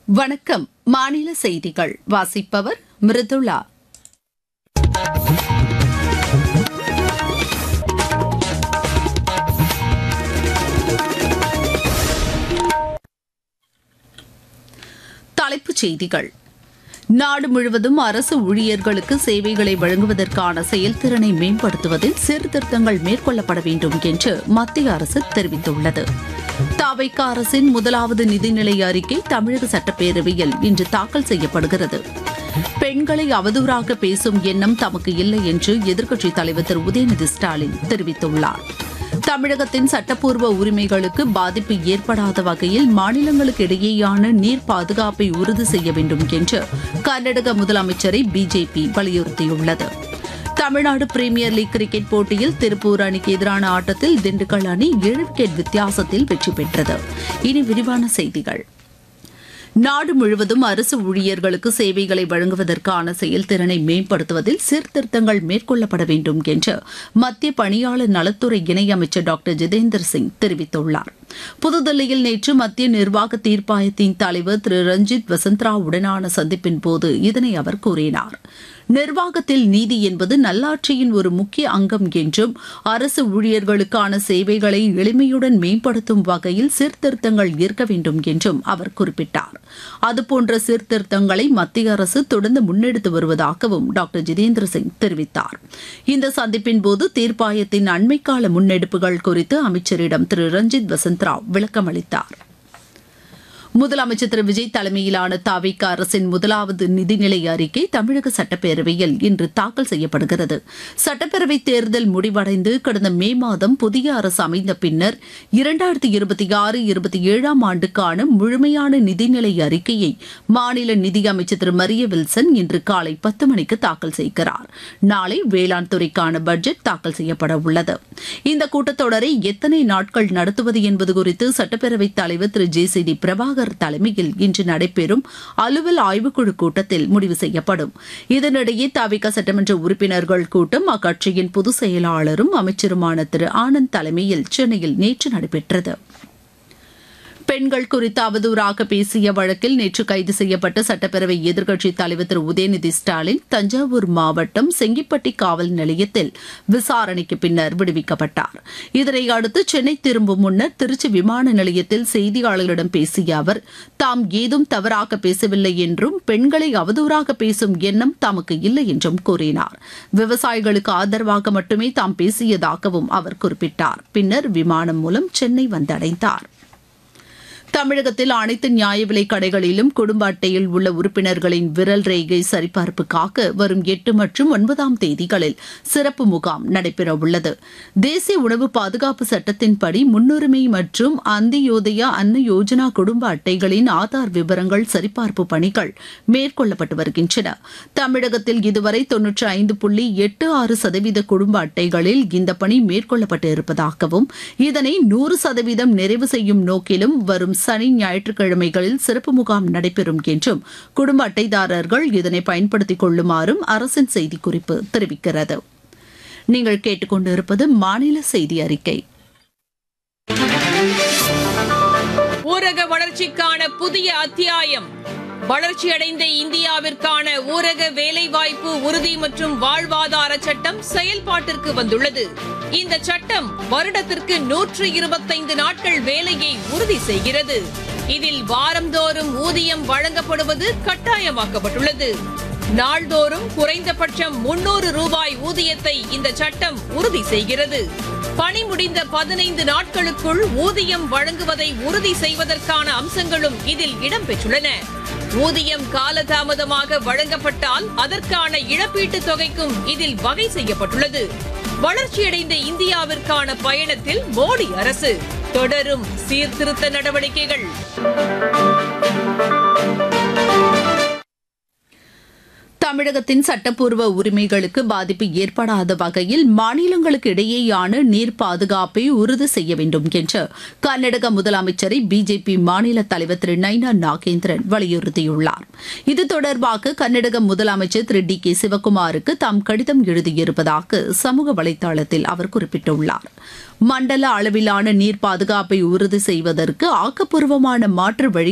வணக்கம் மாநில செய்திகள் வாசிப்பவர் மிருதுளா தலைப்புச் செய்திகள் நாடு முழுவதும் அரசு ஊழியர்களுக்கு சேவைகளை வழங்குவதற்கான செயல்திறனை மேம்படுத்துவதில் சீர்திருத்தங்கள் மேற்கொள்ளப்பட வேண்டும் என்று மத்திய அரசு தெரிவித்துள்ளது தாவைக்க அரசின் முதலாவது நிதிநிலை அறிக்கை தமிழக சட்டப்பேரவையில் இன்று தாக்கல் செய்யப்படுகிறது பெண்களை அவதூறாக பேசும் எண்ணம் தமக்கு இல்லை என்று எதிர்க்கட்சித் தலைவர் திரு உதயநிதி ஸ்டாலின் தெரிவித்துள்ளார் தமிழகத்தின் சட்டப்பூர்வ உரிமைகளுக்கு பாதிப்பு ஏற்படாத வகையில் மாநிலங்களுக்கு இடையேயான நீர் பாதுகாப்பை உறுதி செய்ய வேண்டும் என்று கர்நாடக முதலமைச்சரை பிஜேபி வலியுறுத்தியுள்ளது தமிழ்நாடு பிரீமியர் லீக் கிரிக்கெட் போட்டியில் திருப்பூர் அணிக்கு எதிரான ஆட்டத்தில் திண்டுக்கல் அணி ஏழு விக்கெட் வித்தியாசத்தில் வெற்றி பெற்றது இனி விரிவான செய்திகள் நாடு முழுவதும் அரசு ஊழியர்களுக்கு சேவைகளை வழங்குவதற்கான செயல்திறனை மேம்படுத்துவதில் சீர்திருத்தங்கள் மேற்கொள்ளப்பட வேண்டும் என்று மத்திய பணியாளர் நலத்துறை இணையமைச்சர் டாக்டர் ஜிதேந்தர் சிங் தெரிவித்துள்ளார் புதுதில்லியில் நேற்று மத்திய நிர்வாக தீர்ப்பாயத்தின் தலைவர் திரு ரஞ்சித் வசந்த்ரா உடனான சந்திப்பின் போது இதனை அவர் கூறினார் நிர்வாகத்தில் நீதி என்பது நல்லாட்சியின் ஒரு முக்கிய அங்கம் என்றும் அரசு ஊழியர்களுக்கான சேவைகளை எளிமையுடன் மேம்படுத்தும் வகையில் சீர்திருத்தங்கள் இருக்க வேண்டும் என்றும் அவர் குறிப்பிட்டார் அதுபோன்ற சீர்திருத்தங்களை மத்திய அரசு தொடர்ந்து முன்னெடுத்து வருவதாகவும் டாக்டர் ஜிதேந்திர சிங் தெரிவித்தார் இந்த சந்திப்பின் போது தீர்ப்பாயத்தின் அண்மைக்கால முன்னெடுப்புகள் குறித்து அமைச்சரிடம் திரு ரஞ்சித் வசந்த்ராவ் விளக்கம் அளித்தார் முதலமைச்சர் திரு விஜய் தலைமையிலான தாவிக அரசின் முதலாவது நிதிநிலை அறிக்கை தமிழக சட்டப்பேரவையில் இன்று தாக்கல் செய்யப்படுகிறது சட்டப்பேரவை தேர்தல் முடிவடைந்து கடந்த மே மாதம் புதிய அரசு அமைந்த பின்னர் இரண்டாயிரத்தி இருபத்தி ஆறு இருபத்தி ஏழாம் ஆண்டுக்கான முழுமையான நிதிநிலை அறிக்கையை மாநில நிதியமைச்சர் திரு மரிய வில்சன் இன்று காலை பத்து மணிக்கு தாக்கல் செய்கிறார் நாளை வேளாண் துறைக்கான பட்ஜெட் தாக்கல் செய்யப்பட உள்ளது இந்த கூட்டத்தொடரை எத்தனை நாட்கள் நடத்துவது என்பது குறித்து சட்டப்பேரவைத் தலைவர் திரு ஜே சி டி பிரபாகர் தலைமையில் இன்று நடைபெறும் அலுவல் ஆய்வுக்குழு கூட்டத்தில் முடிவு செய்யப்படும் இதனிடையே தவிக சட்டமன்ற உறுப்பினர்கள் கூட்டம் அக்கட்சியின் பொதுச் செயலாளரும் அமைச்சருமான திரு ஆனந்த் தலைமையில் சென்னையில் நேற்று நடைபெற்றது பெண்கள் குறித்து அவதூறாக பேசிய வழக்கில் நேற்று கைது செய்யப்பட்ட சட்டப்பேரவை எதிர்க்கட்சித் தலைவர் திரு உதயநிதி ஸ்டாலின் தஞ்சாவூர் மாவட்டம் செங்கிப்பட்டி காவல் நிலையத்தில் விசாரணைக்கு பின்னர் விடுவிக்கப்பட்டார் இதனை அடுத்து சென்னை திரும்பும் முன்னர் திருச்சி விமான நிலையத்தில் செய்தியாளர்களிடம் பேசிய அவர் தாம் ஏதும் தவறாக பேசவில்லை என்றும் பெண்களை அவதூறாக பேசும் எண்ணம் தமக்கு இல்லை என்றும் கூறினார் விவசாயிகளுக்கு ஆதரவாக மட்டுமே தாம் பேசியதாகவும் அவர் குறிப்பிட்டார் பின்னர் விமானம் மூலம் சென்னை வந்தடைந்தார் தமிழகத்தில் அனைத்து நியாய விலைக் கடைகளிலும் குடும்ப அட்டையில் உள்ள உறுப்பினர்களின் விரல் ரேகை சரிபார்ப்புக்காக வரும் எட்டு மற்றும் ஒன்பதாம் தேதிகளில் சிறப்பு முகாம் நடைபெறவுள்ளது தேசிய உணவு பாதுகாப்பு சட்டத்தின்படி முன்னுரிமை மற்றும் அந்தியோதயா அன்ன யோஜனா குடும்ப அட்டைகளின் ஆதார் விவரங்கள் சரிபார்ப்பு பணிகள் மேற்கொள்ளப்பட்டு வருகின்றன தமிழகத்தில் இதுவரை தொன்னூற்றி ஐந்து புள்ளி எட்டு ஆறு சதவீத குடும்ப அட்டைகளில் இந்த பணி மேற்கொள்ளப்பட்டு இருப்பதாகவும் இதனை நூறு சதவீதம் நிறைவு செய்யும் நோக்கிலும் வரும் சனி ஞாயிற்றுக்கிழமைகளில் சிறப்பு முகாம் நடைபெறும் என்றும் குடும்ப அட்டைதாரர்கள் இதனை பயன்படுத்திக் கொள்ளுமாறும் அரசின் செய்திக்குறிப்பு தெரிவிக்கிறது நீங்கள் கேட்டுக்கொண்டிருப்பது மாநில செய்தி அறிக்கை ஊரக வளர்ச்சிக்கான புதிய அத்தியாயம் வளர்ச்சியடைந்த இந்தியாவிற்கான ஊரக வேலைவாய்ப்பு உறுதி மற்றும் வாழ்வாதார சட்டம் செயல்பாட்டிற்கு வந்துள்ளது இந்த சட்டம் வருடத்திற்கு நூற்று இருபத்தைந்து நாட்கள் வேலையை உறுதி செய்கிறது இதில் வாரந்தோறும் ஊதியம் வழங்கப்படுவது கட்டாயமாக்கப்பட்டுள்ளது நாள்தோறும் குறைந்தபட்சம் முன்னூறு ரூபாய் ஊதியத்தை இந்த சட்டம் உறுதி செய்கிறது பணி முடிந்த பதினைந்து நாட்களுக்குள் ஊதியம் வழங்குவதை உறுதி செய்வதற்கான அம்சங்களும் இதில் இடம்பெற்றுள்ளன ஊதியம் காலதாமதமாக வழங்கப்பட்டால் அதற்கான இழப்பீட்டுத் தொகைக்கும் இதில் வகை செய்யப்பட்டுள்ளது வளர்ச்சியடைந்த இந்தியாவிற்கான பயணத்தில் மோடி அரசு தொடரும் சீர்திருத்த நடவடிக்கைகள் தமிழகத்தின் சட்டப்பூர்வ உரிமைகளுக்கு பாதிப்பு ஏற்படாத வகையில் மாநிலங்களுக்கு இடையேயான நீர் பாதுகாப்பை உறுதி செய்ய வேண்டும் என்று கர்நாடக முதலமைச்சரை பிஜேபி மாநில தலைவர் திரு நைனா நாகேந்திரன் வலியுறுத்தியுள்ளார் இது தொடர்பாக கர்நாடக முதலமைச்சர் திரு டி கே சிவக்குமாருக்கு தாம் கடிதம் எழுதியிருப்பதாக சமூக வலைதளத்தில் அவர் குறிப்பிட்டுள்ளார் மண்டல அளவிலான நீர் பாதுகாப்பை உறுதி செய்வதற்கு ஆக்கப்பூர்வமான மாற்று வழி